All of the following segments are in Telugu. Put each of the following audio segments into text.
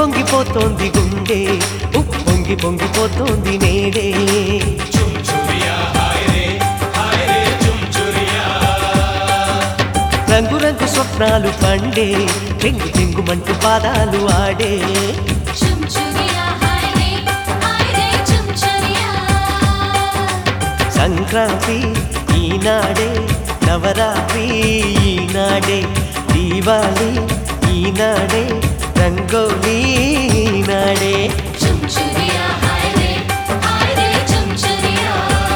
పొంగిపోతోంది గుండె ఉప్ పొంగి పొంగిపోతోంది నేడే రంగు రంగు స్వప్నాలు పండే చెంగు చెంగుమంటూ పాదాలు ఆడే చుంచురియా హాయ్ రే హాయ్ రే చుంచురియా సంక్రాంతి ఈనాడే నవరాత్రి ఈనాడే దీవాలి ఈనాడే రంగోలీ ఈనాడే చుంచురియా హాయ్ రే హాయ్ రే చుంచురియా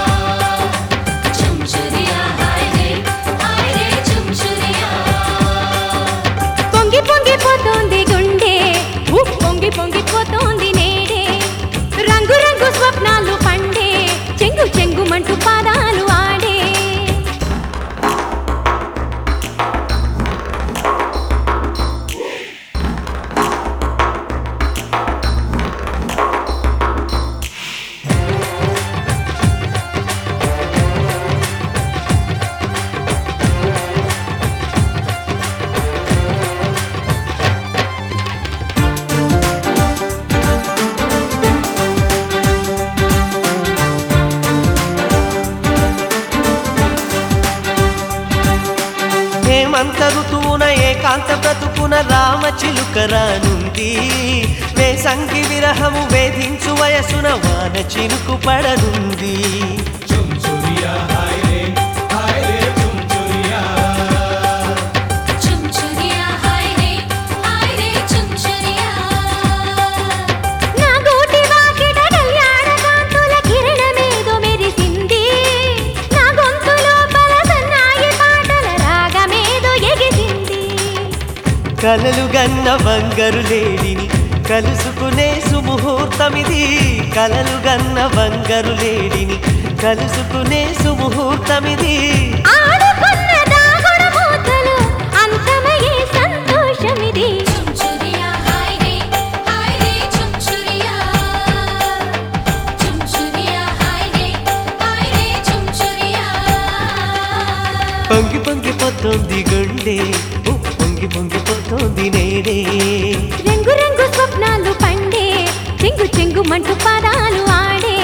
చుంచురియా హాయ్ రే హాయ్ రే చుంచురియా పొంగి పొంగిపోతోంది గుండె ఉప్ పొంగి పొంగిపోతోంది నేడే రంగు రంగు స్వప్నాలు పండే చెంగు చెంగుమంటూ పాదాలు ఆడే హేమంత ఋతువున ఏకాంత బ్రతుకున రామ చిలుక రానుంది వేసంగి విరహము వేధించు వయసున వాన చినుకు పడనుంది చుంచురియా హాయ్ రే హాయ్ రే చుంచురియా నా గోటి వాకిట కళ్యాణ కాంతుల కిరణమేదో మెరిసింది నా గొంతు లోపల సన్నాయి పాటల రాగమేదో ఎగిసింది కలలు గన్న బంగారు లేడిని కలుసుకునే సుముహూర్తమిది కలలు గన్న బంగారు లేడిని కలుసుకునే సుముహూర్తమిది ఆడుకున్న దాగుడు మూతలు అంతమయ్యే సంతోషమిది చుంచురియా హాయ్ రే హాయ్ రే చుంచురియా చుంచురియా హాయ్ రే హాయ్ రే చుంచురియా పొంగి పొంగిపోతోంది గుండె ఉ, పొంగి పొంగిపోతోంది నేడే రంగు రంగు స్వప్నాలు పండే చెంగు చెంగుమంటూ పాదాలు ఆడే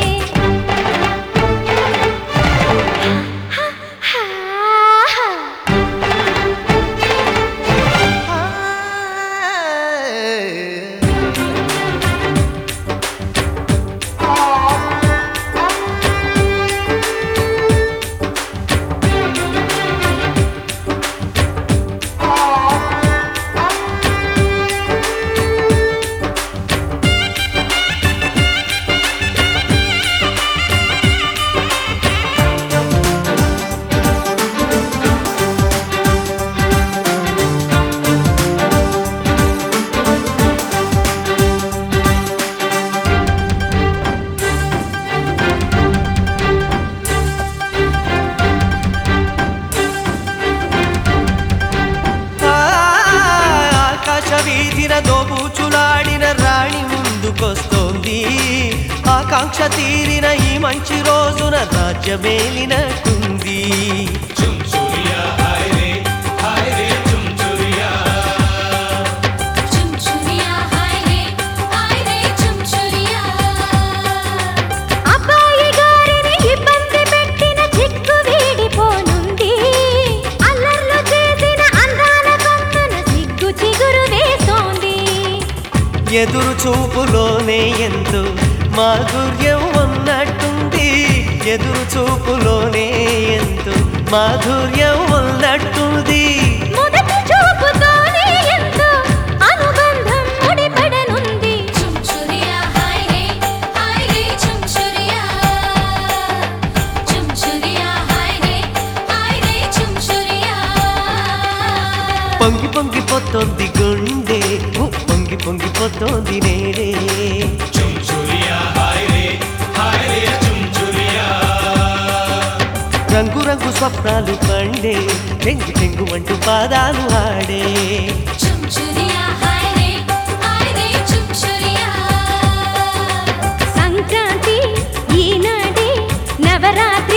ఆ, ఆకాశ వీధిన దోబూచులాడిన రాణి ముందుకొస్తోంది ఆకాంక్ష తీరిన ఈ మంచి రోజున రాజ్యమేలినకుంది చుంచురియా హాయ్ రే హాయ్ రే చుంచురియా అబ్బాయి గారిని ఇబ్బంది పెట్టిన చిక్కు వీడిపోనుంది అల్లర్లు చేసిన అందాల కొమ్మన సిగ్గు చిగురు వేస్తోంది ఎదురు చూపులోనే ఎంతో మాధుర్యం ఉన్నట్టుంది ఎదురు చూపులోనే ఎంతో మాధుర్యం ఉన్నట్టుంది మొదటి చూపుతోనే ఎంతో అనుబంధం ముడిపడనుంది చుంచురియా హాయ్ రే హాయ్ రే చుంచురియా చుంచురియా హాయ్ రే హాయ్ రే చుంచురియా పొంగి పొంగిపోతోంది గుండె ఉ, పొంగి పొంగిపోతోంది నేడే రంగు రంగు స్వప్నాలు పండే చెంగు చెంగు అంటూ పాదాలు ఆడే చుంచురియా హాయ్ రే హాయ్ రే చుంచురియా సంక్రాంతి ఈనాడే నవరాత్రి